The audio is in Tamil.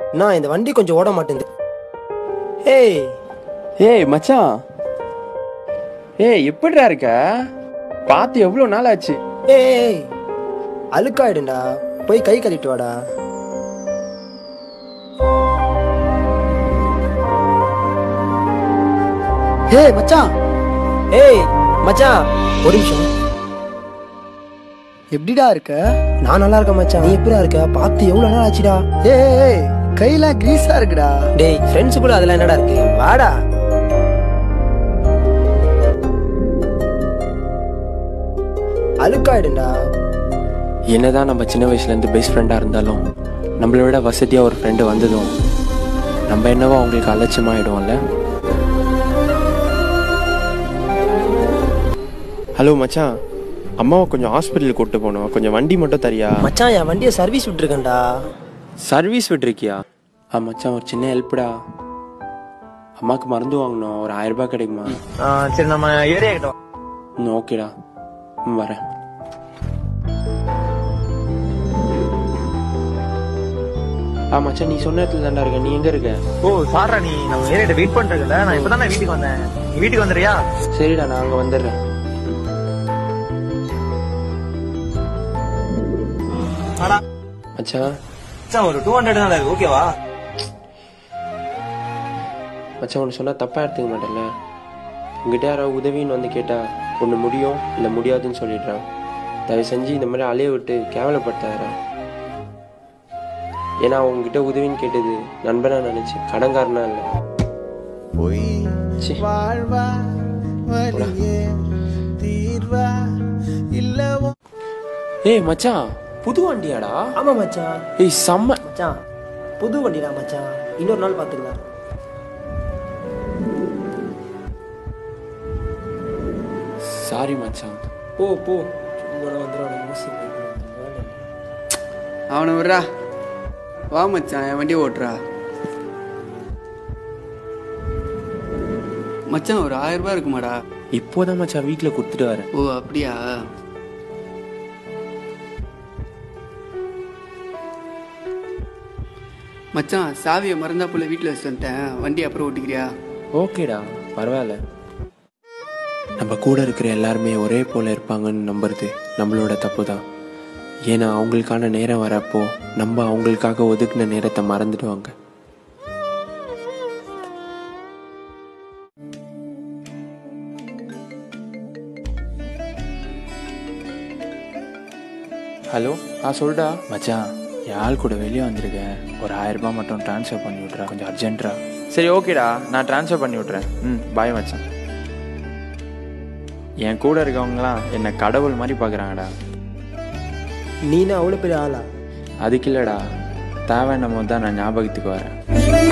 நான் இந்த வண்டி கொஞ்சம் ஓட மாட்டேங்குது ஏய் ஏய் மச்சான் ஏய் எப்படிடா இருக்க பார்த்து எவ்வளோ நாள் ஆச்சு ஏய் ஏய், அழுக்காயிடுண்டா போய் கை கழுவிட்டு வாடா ஏய் மச்சான் ஏய் மச்சான் ஒரு நிமிஷம் எப்படிடா இருக்க நான் நல்லா இருக்கேன் மச்சான் நீ எப்படிடா இருக்க பார்த்து எவ்வளவு நாள் ஆச்சுடா ஏய் ஏய் கையெல்லாம் கிரீஸா இருக்குடா டேய் ஃப்ரெண்ட்ஸ் கூட அதெல்லாம் என்னடா இருக்கு வாடா அழுக்காயிடுண்டா என்னதான் நம்ம சின்ன வயசுலேருந்து பெஸ்ட் ஃப்ரெண்டாக இருந்தாலும் நம்மளை விட வசதியாக ஒரு ஃப்ரெண்டு வந்ததும் நம்ம என்னவோ அவங்களுக்கு அலட்சியமாயிடுவோம்ல ஹலோ மச்சான் அம்மாவை கொஞ்சம் ஹாஸ்பிட்டலுக்கு கூப்பிட்டு போகணும் கொஞ்சம் வண்டி மட்டும் தரியா மச்சான் என் வண்டியை சர்வீஸ் விட்டுருக்கேன்டா சர்வீஸ் விட்டுருக்கியா ஆ மச்சான் ஒரு சின்ன ஹெல்ப்டா அம்மாவுக்கு மருந்து வாங்கணும் ஒரு ஆயிரம் ரூபாய் கிடைக்குமா சரி நம்ம ஏரியா கிட்ட ம் ஓகேடா ம் வரேன் ஆ மச்சான் நீ சொன்ன இடத்துல தான்டா இருக்க நீ எங்க இருக்க ஓ சாரா நீ நம்ம ஏரியாட்ட வெயிட் பண்றதுல நான் இப்பதான் நான் வீட்டுக்கு வந்தேன் நீ வீட்டுக்கு வந்துறியா சரிடா நான் அங்க வந்துடுறேன் ஆனா மச்சான் மச்சான், ஒரு டூ ஹண்ட்ரட் தான் இருக்கு ஓகேவா மச்சான் ஒன்று சொன்னா தப்பா எடுத்துக்க மாட்டேன்ல உங்ககிட்ட யாராவது உதவின்னு வந்து கேட்டா ஒன்று முடியும் இல்லை முடியாதுன்னு சொல்லிடுறான் தயவு செஞ்சு இந்த மாதிரி அலைய விட்டு கேவலப்படுத்தாதடா ஏன்னா உங்ககிட்ட உதவின்னு கேட்டது நண்பனா நினைச்சு கடன்காரனா இல்லை பொய் ச்சீ. வாழ்வா வலியே தீர்வா இல்லவோ ஏய் மச்சான் புது வண்டியாடா ஆமா மச்சான் ஏய் செம்ம மச்சான் புது வண்டிடா மச்சான் இன்னொரு நாள் பாத்துக்கலாம் சாரி மச்சான் போ போ சும்மா வந்துடும் மியூசிக் அவனை விட்றா வா மச்சான் என் வண்டி ஓட்டுறா மச்சான் ஒரு ஆயிரம் ரூபாய் இருக்குமாடா இப்போதான் மச்சான் வீட்டில் கொடுத்துட்டு வரேன் ஓ அப்படியா மச்சான் சாவியை மறந்தா போல வீட்டில் வச்சுட்டு வந்துட்டேன் வண்டி அப்புறம் ஓட்டிக்கிறியா ஓகேடா பரவாயில்ல நம்ம கூட இருக்கிற எல்லாருமே ஒரே போல இருப்பாங்கன்னு நம்புறது நம்மளோட தப்பு தான் ஏன்னா அவங்களுக்கான நேரம் வரப்போ நம்ம அவங்களுக்காக ஒதுக்கின நேரத்தை மறந்துடுவாங்க ஹலோ ஆ சொல்டா மச்சான் என் ஆள் கூட வெளியே வந்திருக்கேன் ஒரு ஆயிரம் ரூபாய் மட்டும் ட்ரான்ஸ்ஃபர் பண்ணி விட்றா கொஞ்சம் அர்ஜென்ட்டா சரி ஓகேடா நான் ட்ரான்ஸ்ஃபர் பண்ணி விட்றேன் ம் பாய் மச்சான் என் கூட இருக்கவங்களாம் என்னை கடவுள் மாதிரி பார்க்குறாங்கடா நீனா அவ்வளோ பெரிய ஆளா அதுக்கு இல்லைடா தேவைன்னும் போது தான் நான் ஞாபகத்துக்கு வரேன்